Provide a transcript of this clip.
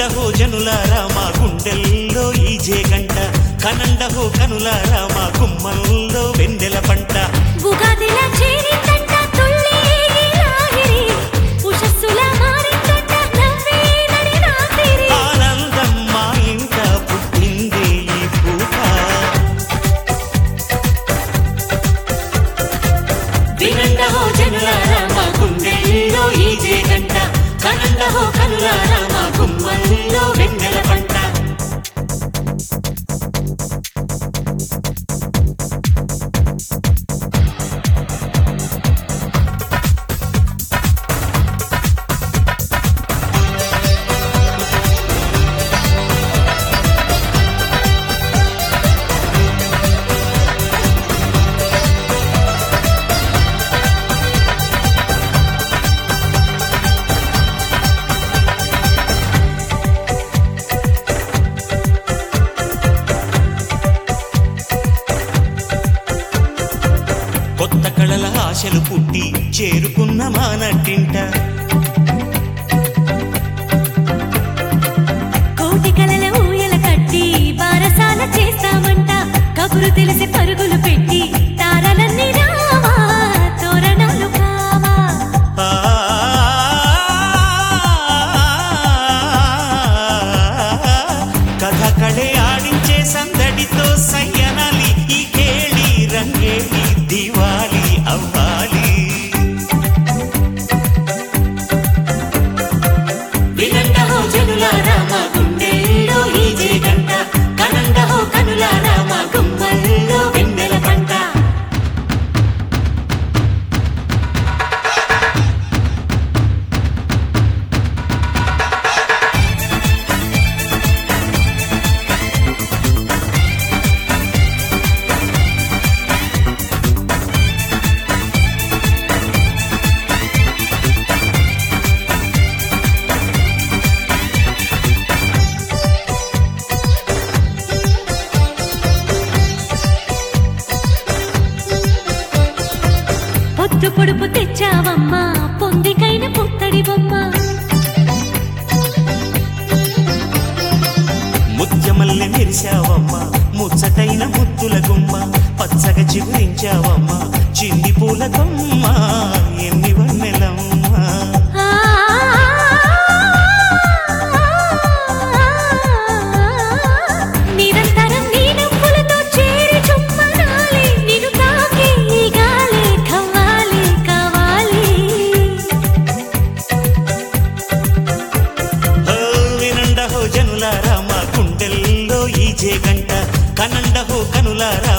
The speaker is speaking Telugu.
వినండహో జనులారా మా గుండెల్లో ఈజే గంట కనండహో కనులారా మా గుమ్మల్లో వెన్నెల పంట ఉగాదిలా చేరిందంట తుళ్ళి లాహిరి ఉషస్సుల మారిందంట నవ్వే నడి రాత్రి ఆనందం మా ఇంట పుట్టిందే ఈ పూట వినండహో జనులారా మా గుండెల్లో ఈజే గంట కనండహో కనులారా మా గుమ్మల్లో వెన్నెల పంట కొత్త కళల ఆశలు పుట్టి చేరుకున్న మానట్టింట కోటి కలల ఊయల కట్టి బారసాల చేస్తామంట కబురు తెలిసి పరుగులు పెట్టి తారలన్నీ రావా తోరణాలు కావా ఆ కథ కళే ఆడించే సందడితో సయ్యనాలి ఈ కేళి రంగేలి దివాలి అవ్వాలి వినండహో జనులారా మా గుండెల్లో ఈజే గంట కనండహో కనులారా మా గుమ్మల్లో వెన్నెల పంట పొద్దు పొడుపు తెచ్చావమ్మా పొందికైన పుత్తడి బొమ్మ ముత్యమల్లె మెరిశావమ్మా ముచ్చటైన ముద్దుల గుమ్మ పచ్చగా చిగురించావమ్మా చిన్ని పూల కొమ్మ ఎన్ని వన్నెలమ్మా ఆ నిరంతరం నీ నవ్వులతో చేరి చుమ్మనాలి నిన్ను తాకి ఈ గాలి కవ్వాలి కావాలి ఓ వినండహో జనులారా మా గుండెల్లో ఈజే గంట కనండహో కనులారా